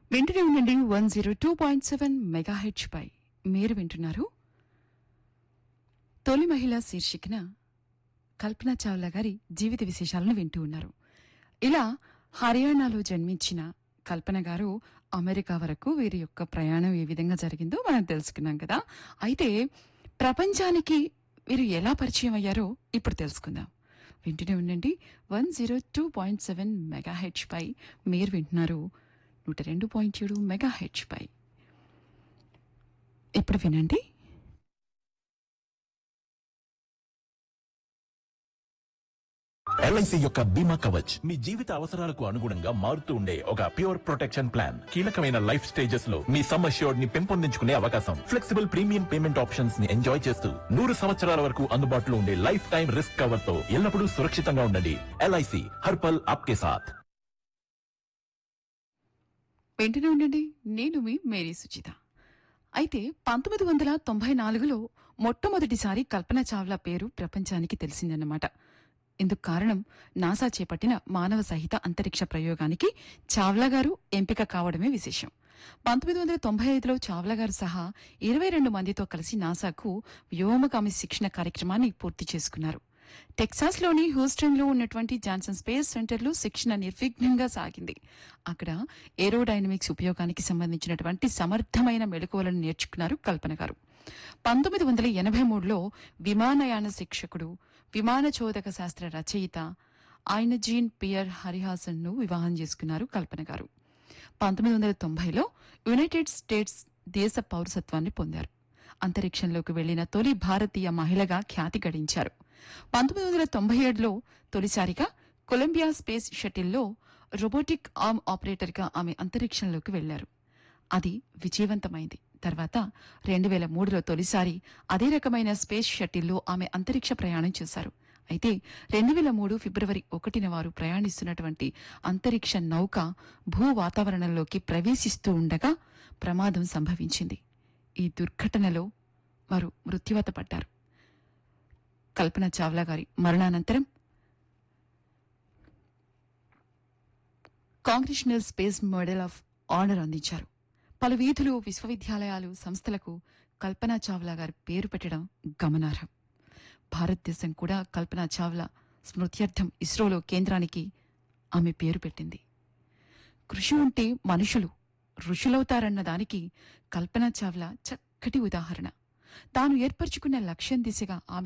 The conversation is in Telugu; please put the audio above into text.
వింటూనే ఉండండి one zero two point seven mega H పై మీరు వింటున్నారు తొలి మహిళ శీర్షికన కల్పన చావ్లా గారి జీవిత విశేషాలను వింటూ ఉన్నారు ఇలా హర్యానాలో జన్మించిన కల్పన గారు అమెరికా వరకు వీరి యొక్క ప్రయాణం ఏ విధంగా జరిగిందో మనం తెలుసుకున్నాం కదా అయితే ప్రపంచానికి వీరు ఎలా పరిచయం అయ్యారో ఇప్పుడు తెలుసుకుందాం వింటూనే ఉండండి one zero two point seven mega H పై మీరు వింటున్నారు నూట రెండు పాయింట్ ఏడు మెగా హెచ్ పై ఇప్పుడు వినండి ఎల్ఐసి యొక్క బీమా కవచ్ మీ జీవిత అవసరాలకు అనుగుణంగా మారుతూ ఉండే ఒక ప్యూర్ ప్రొటెక్షన్ ప్లాన్ కీలకమైన లైఫ్ స్టేజెస్ లో మీ సమ్ అష్యూర్డ్ ని పెంపొందించుకునే అవకాశం ఫ్లెక్సిబుల్ ప్రీమియం పేమెంట్ ఆప్షన్స్ ని ఎంజాయ్ చేస్తూ నూరు సంవత్సరాల వరకు అందుబాటులో ఉండే లైఫ్ టైం రిస్క్ కవర్ తో ఎల్లప్పుడూ సురక్షితంగా ఉండండి ఎల్ఐసి హర్పల్ ఆప్కే సాథ్ వెంటనే ఉండండి నేను మీ మేరీ సుచిత అయితే పంతొమ్మిది వందల తొంభై నాలుగులో మొట్టమొదటిసారి కల్పన చావ్లా పేరు ప్రపంచానికి తెలిసిందన్నమాట ఇందుకు కారణం నాసా చేపట్టిన మానవ సహిత అంతరిక్ష ప్రయోగానికి చావ్లా గారు ఎంపిక కావడమే విశేషం పంతొమ్మిది వందల తొంభై ఐదులో చావ్లా గారు సహా ఇరవై రెండు మందితో కలిసి నాసాకు వ్యోమగామి శిక్షణ కార్యక్రమాన్ని పూర్తి చేసుకున్నారు టెక్సాస్లోని హ్యూస్టన్లో ఉన్నటువంటి జాన్సన్ స్పేస్ సెంటర్లో శిక్షణ నిర్విఘ్నంగా సాగింది అక్కడ ఏరోడైనమిక్స్ ఉపయోగానికి సంబంధించినటువంటి సమర్థమైన మెళకువలను నేర్చుకున్నారు కల్పన గారు పంతొమ్మిది వందల ఎనభై మూడులో విమానయాన శిక్షకుడు విమాన చోదక శాస్త్ర రచయిత ఆయన జీన్ పియర్ హరిహాసన్ ను వివాహం చేసుకున్నారు కల్పన గారు పంతొమ్మిది వందల తొంభైలో యునైటెడ్ స్టేట్స్ దేశ పౌరసత్వాన్ని పొందారు అంతరిక్షంలోకి వెళ్లిన తొలి భారతీయ మహిళగా ఖ్యాతి గడించారు పంతొమ్మిది వందల తొంభై ఏడులో తొలిసారిగా కొలంబియా స్పేస్ షటిల్లో రోబోటిక్ ఆర్మ్ ఆపరేటర్గా ఆమె అంతరిక్షంలోకి వెళ్లారు అది విజయవంతమైంది తర్వాత రెండు వేల మూడులో తొలిసారి అదే రకమైన స్పేస్ షటిల్లో ఆమె అంతరిక్ష ప్రయాణం చేశారు అయితే రెండు వేల మూడు ఫిబ్రవరి ఒకటిన వారు ప్రయాణిస్తున్నటువంటి అంతరిక్ష నౌక భూ వాతావరణంలోకి ప్రవేశిస్తూ ఉండగా ప్రమాదం సంభవించింది ఈ దుర్ఘటనలో వారు మృత్యువత పడ్డారు కల్పన చావ్లా గారి మరణానంతరం congressional space medal of honour అందించారు పలు వీధులు విశ్వవిద్యాలయాలు సంస్థలకు కల్పనా చావ్లా గారి పేరు పెట్టడం గమనార్హం భారతదేశం కూడా కల్పనా చావ్లా స్మృత్యర్థం ఇస్రోలో కేంద్రానికి ఆమె పేరు పెట్టింది కృషి ఉంటే మనుషులు ఋషులవుతారన్న దానికి కల్పనా చావ్లా చక్కటి ఉదాహరణ తాను ఏర్పరచుకున్న లక్ష్యం దిశగా ఆమె